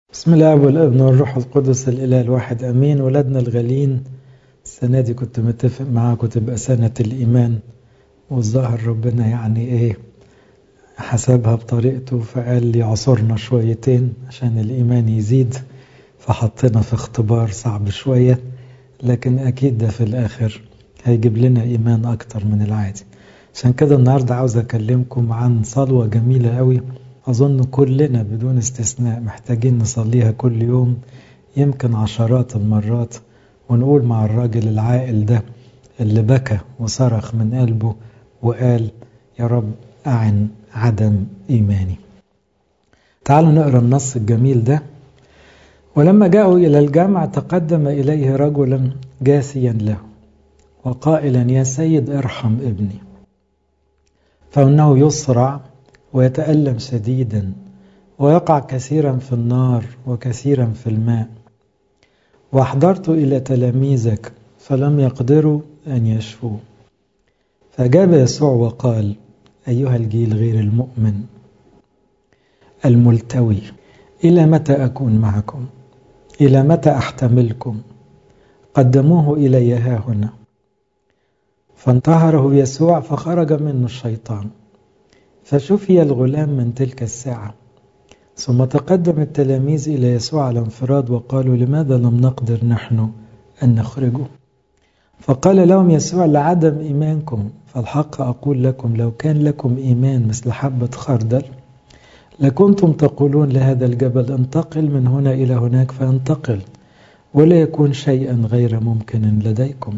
بسم الله والابن والروح القدس الاله الواحد امين ولادنا الغاليين السنه دي كنت متفق معاكم تبقى سنه الايمان والظاهر ربنا يعني ايه حسبها بطريقته فقال لي عصرنا شويتين عشان الايمان يزيد فحطينا في اختبار صعب شويه لكن اكيد ده في الاخر هيجيب لنا ايمان اكتر من العادي عشان كده النهارده عاوز اكلمكم عن صلوه جميله قوي أظن كلنا بدون استثناء محتاجين نصليها كل يوم يمكن عشرات المرات ونقول مع الراجل العاقل ده اللي بكى وصرخ من قلبه وقال يا رب أعن عدم إيماني تعالوا نقرأ النص الجميل ده ولما جاءوا إلى الجامع تقدم إليه رجلا جاثيا له وقائلا يا سيد ارحم ابني فإنه يصرع ويتألم شديدا ويقع كثيرا في النار وكثيرا في الماء واحضرت إلى تلاميذك فلم يقدروا أن يشفوه فأجاب يسوع وقال أيها الجيل غير المؤمن الملتوي إلى متى أكون معكم إلى متى أحتملكم قدموه إلي ها هنا فانتهره يسوع فخرج منه الشيطان فشفي الغلام من تلك الساعة ثم تقدم التلاميذ إلى يسوع على انفراد وقالوا لماذا لم نقدر نحن أن نخرجه فقال لهم يسوع لعدم إيمانكم فالحق أقول لكم لو كان لكم إيمان مثل حبة خردل لكنتم تقولون لهذا الجبل انتقل من هنا إلى هناك فينتقل ولا يكون شيئا غير ممكن لديكم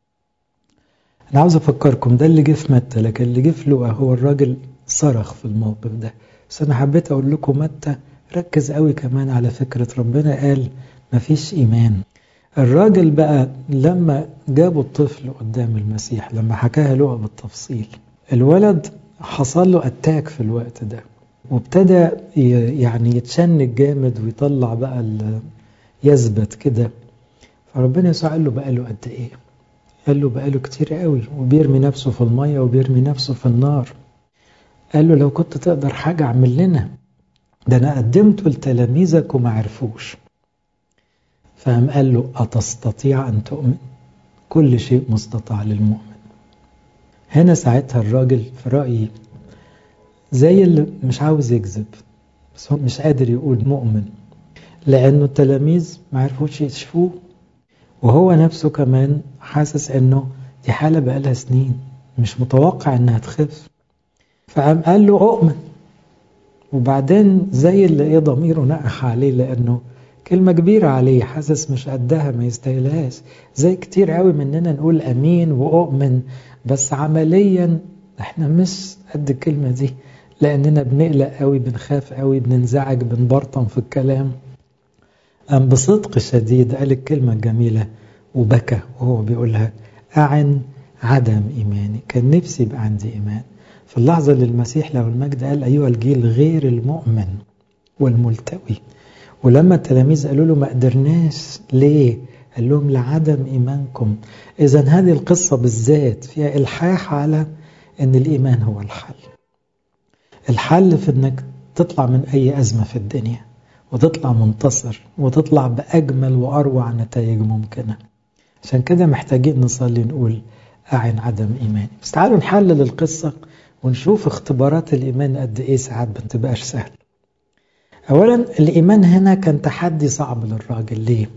أنا عاوز أفكركم ده اللي جه في متى لكن اللي جه في لوقا هو الراجل صرخ في الموقف ده بس أنا حبيت أقول لكم متى ركز قوي كمان على فكرة ربنا قال مفيش إيمان الراجل بقى لما جابوا الطفل قدام المسيح لما حكاها لقى بالتفصيل الولد حصل له أتاك في الوقت ده وابتدى يعني يتشنج جامد ويطلع بقى يثبت كده فربنا يسوع قال له بقى له قد ايه قال له بقى له كتير قوي وبيرمي نفسه في المية وبيرمي نفسه في النار قال له لو كنت تقدر حاجة اعمل لنا ده أنا قدمته لتلاميذك وما عرفوش فقام قال له أتستطيع أن تؤمن كل شيء مستطاع للمؤمن هنا ساعتها الراجل في رأيي زي اللي مش عاوز يكذب بس هو مش قادر يقول مؤمن لأنه التلاميذ ما عرفوش يشفوه وهو نفسه كمان حاسس انه دي حالة بقالها سنين مش متوقع انها تخف فقام قال له اؤمن وبعدين زي اللي ايه ضميره نقح عليه لانه كلمة كبيرة عليه حاسس مش قدها ما يستاهلهاش زي كتير قوي مننا نقول امين واؤمن بس عمليا احنا مش قد الكلمة دي لاننا بنقلق قوي بنخاف قوي بننزعج بنبرطم في الكلام أم بصدق شديد قال الكلمة الجميلة وبكى وهو بيقولها أعن عدم إيماني كان نفسي يبقى عندي إيمان في اللحظة اللي المسيح له المجد قال أيها الجيل غير المؤمن والملتوي ولما التلاميذ قالوا له ما قدرناش ليه قال لهم لعدم إيمانكم إذا هذه القصة بالذات فيها إلحاح على أن الإيمان هو الحل الحل في أنك تطلع من أي أزمة في الدنيا وتطلع منتصر وتطلع بأجمل وأروع نتائج ممكنة عشان كده محتاجين نصلي نقول أعن عدم إيماني بس تعالوا نحلل القصة ونشوف اختبارات الإيمان قد إيه ساعات بتبقاش سهل أولا الإيمان هنا كان تحدي صعب للراجل ليه؟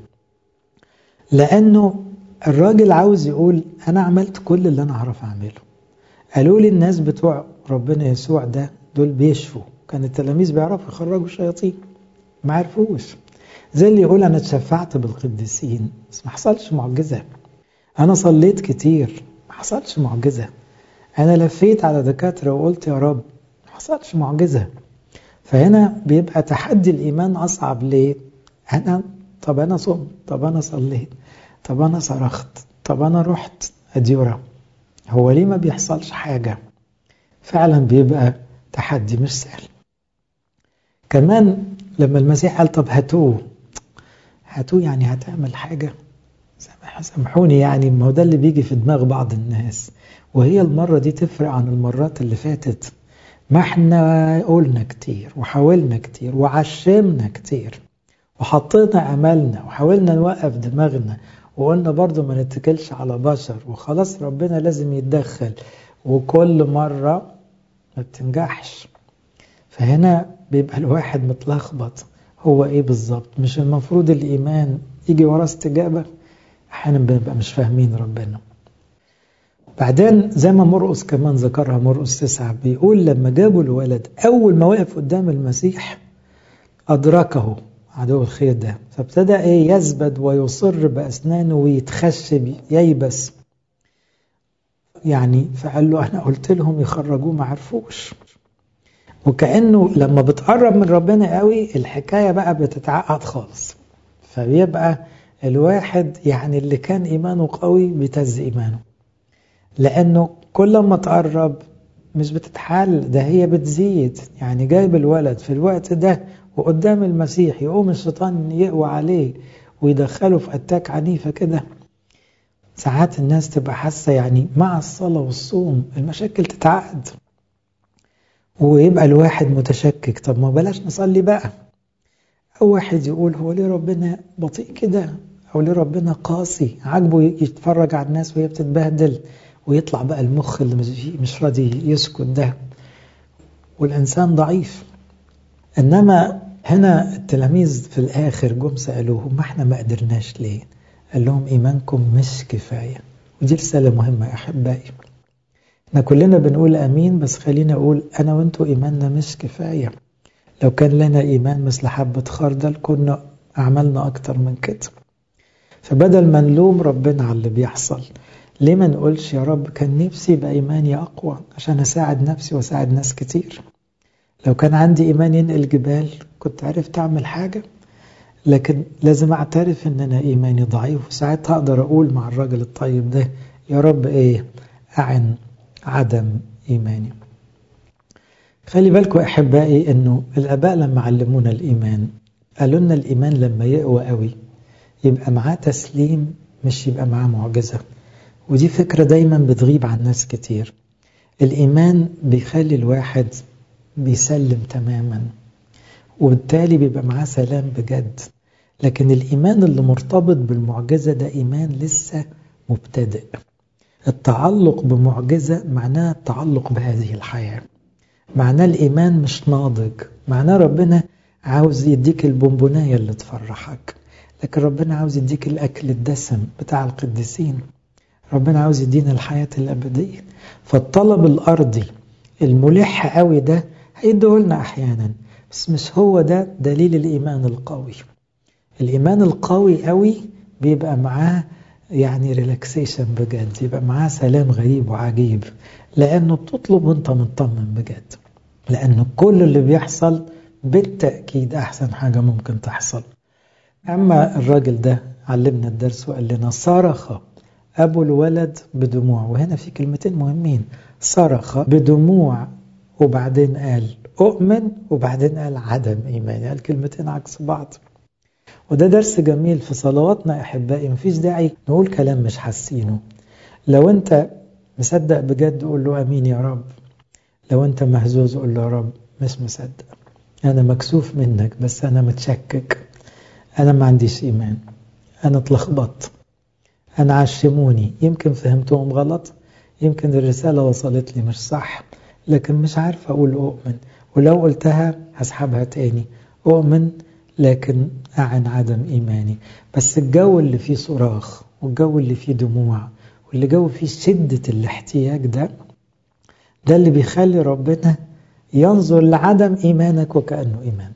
لأنه الراجل عاوز يقول أنا عملت كل اللي أنا أعرف أعمله قالوا لي الناس بتوع ربنا يسوع ده دول بيشفوا كان التلاميذ بيعرفوا يخرجوا الشياطين ما عرفوش زي اللي يقول انا اتشفعت بالقديسين بس ما حصلش معجزه انا صليت كتير ما حصلش معجزه انا لفيت على دكاتره وقلت يا رب ما حصلش معجزه فهنا بيبقى تحدي الايمان اصعب ليه انا طب انا صمت طب انا صليت طب انا صرخت طب انا رحت اديره هو ليه ما بيحصلش حاجه فعلا بيبقى تحدي مش سهل كمان لما المسيح قال طب هاتوه هاتوه يعني هتعمل حاجة سامحوني يعني ما هو ده اللي بيجي في دماغ بعض الناس وهي المرة دي تفرق عن المرات اللي فاتت ما احنا قلنا كتير وحاولنا كتير وعشمنا كتير وحطينا أملنا وحاولنا نوقف دماغنا وقلنا برضو ما نتكلش على بشر وخلاص ربنا لازم يتدخل وكل مرة ما بتنجحش فهنا بيبقى الواحد متلخبط هو ايه بالظبط مش المفروض الإيمان يجي وراه استجابة أحيانا بنبقى مش فاهمين ربنا بعدين زي ما مرقس كمان ذكرها مرقس تسعة بيقول لما جابوا الولد أول ما وقف قدام المسيح أدركه عدو الخير ده فابتدى ايه يزبد ويصر بأسنانه ويتخشب ييبس يعني فقال له أنا قلت لهم يخرجوه ما عرفوش وكأنه لما بتقرب من ربنا قوي الحكاية بقى بتتعقد خالص فبيبقى الواحد يعني اللي كان إيمانه قوي بيتز إيمانه لأنه كل ما تقرب مش بتتحل ده هي بتزيد يعني جايب الولد في الوقت ده وقدام المسيح يقوم الشيطان يقوى عليه ويدخله في أتاك عنيفة كده ساعات الناس تبقى حاسة يعني مع الصلاة والصوم المشاكل تتعقد ويبقى الواحد متشكك طب ما بلاش نصلي بقى أو واحد يقول هو ليه ربنا بطيء كده أو ليه ربنا قاسي عاجبه يتفرج على الناس وهي بتتبهدل ويطلع بقى المخ اللي مش راضي يسكت ده والإنسان ضعيف إنما هنا التلاميذ في الآخر جم سألوه ما احنا ما قدرناش ليه قال لهم إيمانكم مش كفاية ودي رسالة مهمة يا أحبائي احنا كلنا بنقول أمين بس خلينا أقول أنا وأنتوا إيماننا مش كفاية لو كان لنا إيمان مثل حبة خردل كنا عملنا أكتر من كده فبدل ما نلوم ربنا على اللي بيحصل ليه ما نقولش يا رب كان نفسي يبقى إيماني أقوى عشان أساعد نفسي وأساعد ناس كتير لو كان عندي إيمان ينقل جبال كنت عرفت أعمل حاجة لكن لازم أعترف إن أنا إيماني ضعيف وساعتها أقدر أقول مع الراجل الطيب ده يا رب إيه أعن عدم إيماني خلي بالكم أحبائي إنه الآباء لما علمونا الإيمان قالوا لنا الإيمان لما يقوى قوي يبقى معاه تسليم مش يبقى معاه معجزة ودي فكرة دايما بتغيب عن ناس كتير الإيمان بيخلي الواحد بيسلم تماما وبالتالي بيبقى معاه سلام بجد لكن الإيمان اللي مرتبط بالمعجزة ده إيمان لسه مبتدئ التعلق بمعجزة معناه التعلق بهذه الحياة معناه الإيمان مش ناضج معناه ربنا عاوز يديك البونبوناية اللي تفرحك لكن ربنا عاوز يديك الأكل الدسم بتاع القديسين ربنا عاوز يدينا الحياة الأبدية فالطلب الأرضي الملح قوي ده هيديهولنا أحيانا بس مش هو ده دليل الإيمان القوي الإيمان القوي قوي بيبقى معاه يعني ريلاكسيشن بجد يبقى معاه سلام غريب وعجيب لأنه بتطلب وانت مطمن بجد لأنه كل اللي بيحصل بالتأكيد أحسن حاجة ممكن تحصل أما الراجل ده علمنا الدرس وقال لنا صرخ أبو الولد بدموع وهنا في كلمتين مهمين صرخ بدموع وبعدين قال أؤمن وبعدين قال عدم إيمان قال كلمتين عكس بعض وده درس جميل في صلواتنا أحبائي مفيش داعي نقول كلام مش حاسينه لو أنت مصدق بجد قول له أمين يا رب لو أنت مهزوز قول له يا رب مش مصدق أنا مكسوف منك بس أنا متشكك أنا ما عنديش إيمان أنا اتلخبطت أنا عشموني يمكن فهمتهم غلط يمكن الرسالة وصلت لي مش صح لكن مش عارف أقول أؤمن ولو قلتها هسحبها تاني أؤمن لكن أعن عدم إيماني بس الجو اللي فيه صراخ والجو اللي فيه دموع واللي جو فيه شدة الاحتياج ده ده اللي بيخلي ربنا ينظر لعدم إيمانك وكأنه إيمان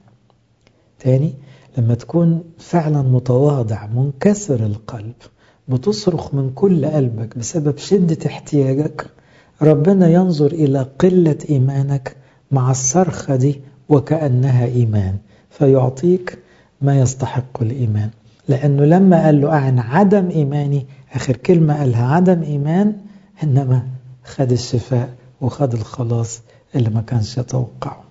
تاني لما تكون فعلا متواضع منكسر القلب بتصرخ من كل قلبك بسبب شدة احتياجك ربنا ينظر إلى قلة إيمانك مع الصرخة دي وكأنها إيمان فيعطيك ما يستحق الإيمان لأنه لما قال له عن عدم إيماني آخر كلمة قالها عدم إيمان إنما خد الشفاء وخد الخلاص اللي ما كانش يتوقعه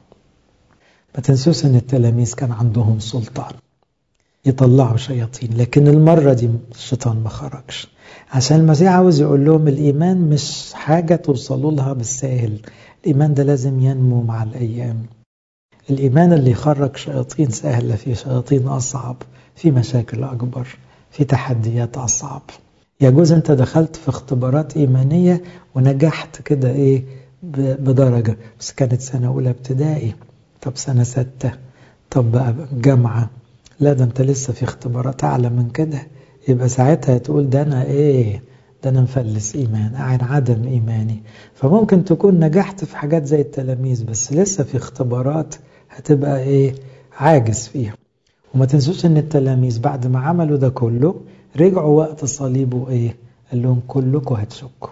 ما تنسوش ان التلاميذ كان عندهم سلطان يطلعوا شياطين لكن المرة دي الشيطان ما خرجش عشان المسيح عاوز يقول لهم الإيمان مش حاجة توصلوا لها بالساهل الإيمان ده لازم ينمو مع الأيام الإيمان اللي يخرج شياطين سهلة في شياطين أصعب في مشاكل أكبر في تحديات أصعب يجوز أنت دخلت في اختبارات إيمانية ونجحت كده إيه بدرجة بس كانت سنة أولى ابتدائي طب سنة ستة طب بقى جامعة لا ده أنت لسه في اختبارات أعلى من كده يبقى ساعتها تقول ده أنا إيه ده أنا مفلس إيمان عن عدم إيماني فممكن تكون نجحت في حاجات زي التلاميذ بس لسه في اختبارات هتبقى إيه عاجز فيها وما تنسوش ان التلاميذ بعد ما عملوا ده كله رجعوا وقت صليبه ايه قال لهم كلكم هتشكوا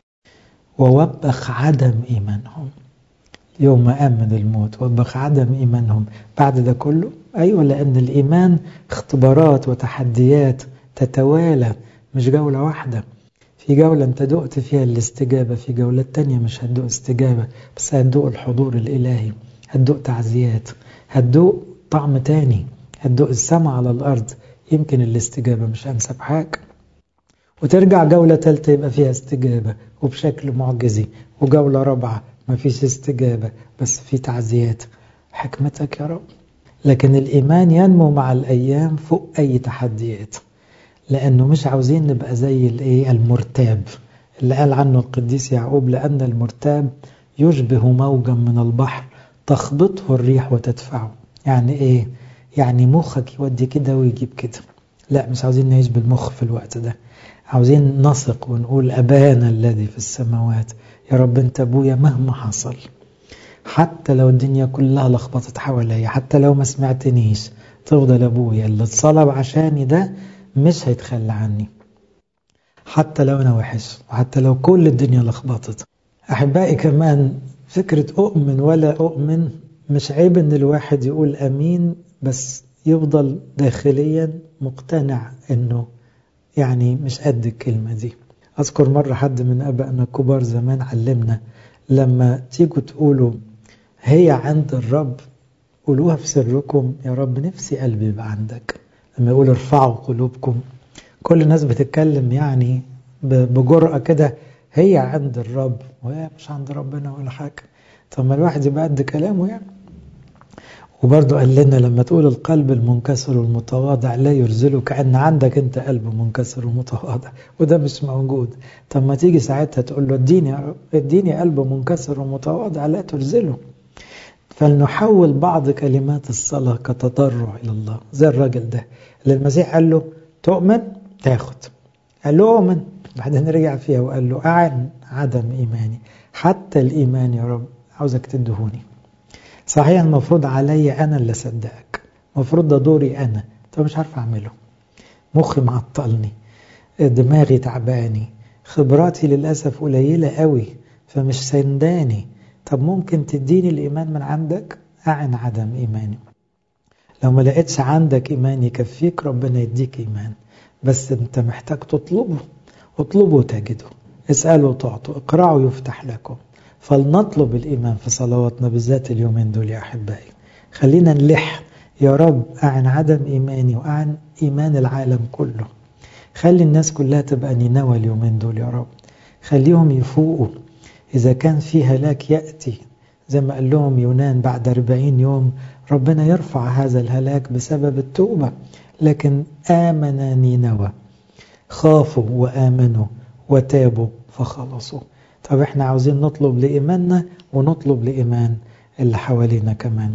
ووبخ عدم ايمانهم يوم ما قام من الموت وبخ عدم ايمانهم بعد ده كله ايوه لان الايمان اختبارات وتحديات تتوالى مش جوله واحده في جولة انت دقت فيها الاستجابة في جولة تانية مش هتدوق استجابة بس هتدوق الحضور الإلهي هتدوق تعزيات هتدوق طعم تاني هتدوق السماء على الأرض يمكن الاستجابة مش أنسب حاجة وترجع جولة ثالثة يبقى فيها استجابة وبشكل معجزي وجولة رابعة ما فيش استجابة بس في تعزيات حكمتك يا رب لكن الإيمان ينمو مع الأيام فوق أي تحديات لأنه مش عاوزين نبقى زي الإيه المرتاب اللي قال عنه القديس يعقوب لأن المرتاب يشبه موجا من البحر تخبطه الريح وتدفعه يعني إيه يعني مخك يودي كده ويجيب كده لا مش عاوزين نعيش بالمخ في الوقت ده عاوزين نثق ونقول أبانا الذي في السماوات يا رب أنت أبويا مهما حصل حتى لو الدنيا كلها لخبطت حواليا حتى لو ما سمعتنيش تفضل أبويا اللي اتصلب عشاني ده مش هيتخلى عني حتى لو أنا وحش وحتى لو كل الدنيا لخبطت أحبائي كمان فكرة أؤمن ولا أؤمن مش عيب إن الواحد يقول أمين بس يفضل داخليا مقتنع إنه يعني مش قد الكلمة دي أذكر مرة حد من أبائنا الكبار زمان علمنا لما تيجوا تقولوا هي عند الرب قولوها في سركم يا رب نفسي قلبي يبقى عندك لما يقول ارفعوا قلوبكم كل الناس بتتكلم يعني بجرأة كده هي عند الرب وهي مش عند ربنا ولا حاجة طب ما الواحد يبقى قد كلامه يعني وبرضه قال لنا لما تقول القلب المنكسر والمتواضع لا يرزله كأن عندك انت قلب منكسر ومتواضع وده مش موجود طب ما تيجي ساعتها تقول له اديني يا رب اديني قلب منكسر ومتواضع لا ترزله فلنحول بعض كلمات الصلاة كتضرع إلى الله زي الراجل ده اللي المسيح قال له تؤمن تاخد قال له أؤمن بعدين رجع فيها وقال له أعن عدم إيماني حتى الإيمان يا رب عاوزك تدهوني صحيح المفروض عليا أنا اللي أصدقك المفروض ده دوري أنا طب مش عارف أعمله مخي معطلني دماغي تعباني خبراتي للأسف قليلة قوي فمش سنداني طب ممكن تديني الإيمان من عندك أعن عدم إيماني لو ما لقيتش عندك إيمان يكفيك ربنا يديك إيمان بس أنت محتاج تطلبه اطلبوا تجدوا اسألوا تعطوا اقرأوا يفتح لكم فلنطلب الإيمان في صلواتنا بالذات اليومين دول يا أحبائي خلينا نلح يا رب أعن عدم إيماني وأعن إيمان العالم كله خلي الناس كلها تبقى نينوى اليومين دول يا رب خليهم يفوقوا إذا كان في هلاك يأتي زي ما قال لهم يونان بعد أربعين يوم ربنا يرفع هذا الهلاك بسبب التوبة لكن آمن نينوى خافوا وآمنوا وتابوا فخلصوا طب احنا عاوزين نطلب لإيماننا ونطلب لإيمان اللي حوالينا كمان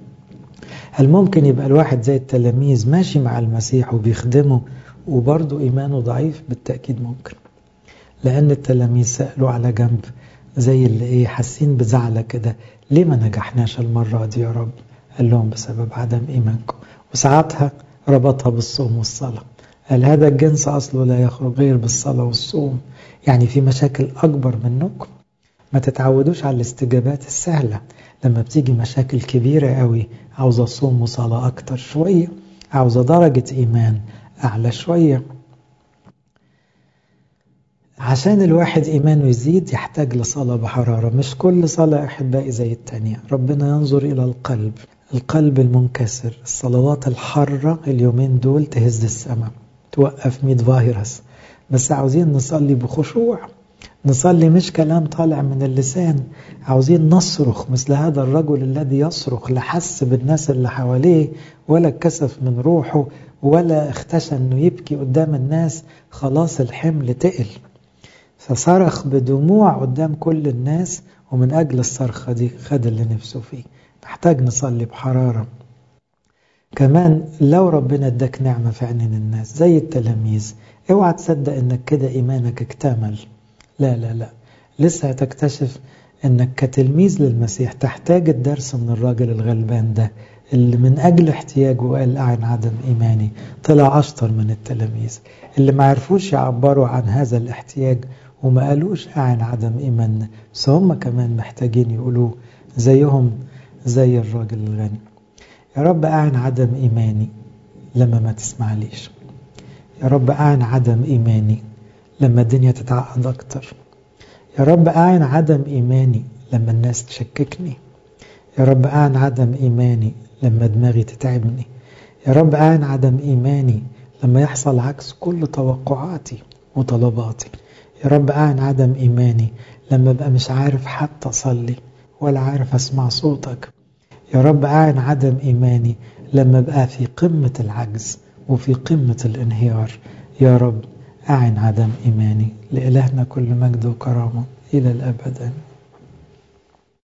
هل ممكن يبقى الواحد زي التلاميذ ماشي مع المسيح وبيخدمه وبرضه إيمانه ضعيف بالتأكيد ممكن لأن التلاميذ سألوا على جنب زي اللي ايه حاسين بزعلة كده ليه ما نجحناش المرة دي يا رب قال لهم بسبب عدم إيمانكم وساعتها ربطها بالصوم والصلاة قال هذا الجنس أصله لا يخرج غير بالصلاة والصوم يعني في مشاكل أكبر منكم ما تتعودوش على الاستجابات السهلة لما بتيجي مشاكل كبيرة قوي عاوزة صوم وصلاة أكتر شوية عاوزة درجة إيمان أعلى شوية عشان الواحد إيمانه يزيد يحتاج لصلاة بحرارة مش كل صلاة أحبائي زي التانية ربنا ينظر إلى القلب القلب المنكسر الصلوات الحارة اليومين دول تهز السماء توقف 100 فيروس بس عاوزين نصلي بخشوع نصلي مش كلام طالع من اللسان عاوزين نصرخ مثل هذا الرجل الذي يصرخ لا حس بالناس اللي حواليه ولا اتكسف من روحه ولا اختشى انه يبكي قدام الناس خلاص الحمل تقل فصرخ بدموع قدام كل الناس ومن أجل الصرخة دي خد اللي نفسه فيه نحتاج نصلي بحرارة كمان لو ربنا اداك نعمة في عينين الناس زي التلاميذ اوعى تصدق انك كده ايمانك اكتمل لا لا لا لسه هتكتشف انك كتلميذ للمسيح تحتاج الدرس من الراجل الغلبان ده اللي من أجل احتياجه قال عن عدم إيماني طلع أشطر من التلاميذ اللي ما عرفوش يعبروا عن هذا الاحتياج وما قالوش عن عدم إيماننا بس هم كمان محتاجين يقولوه زيهم زي الراجل الغني يا رب أعن عدم إيماني لما ما تسمعليش يا رب أعن عدم إيماني لما الدنيا تتعقد أكتر يا رب أعن عدم إيماني لما الناس تشككني يا رب أعن عدم إيماني لما دماغي تتعبني يا رب أعن عدم إيماني لما يحصل عكس كل توقعاتي وطلباتي يا رب أعن عدم إيماني لما أبقى مش عارف حتى أصلي ولا عارف أسمع صوتك يا رب أعن عدم إيماني لما أبقى في قمة العجز وفي قمة الانهيار يا رب أعن عدم إيماني لإلهنا كل مجد وكرامة إلى الأبد آمين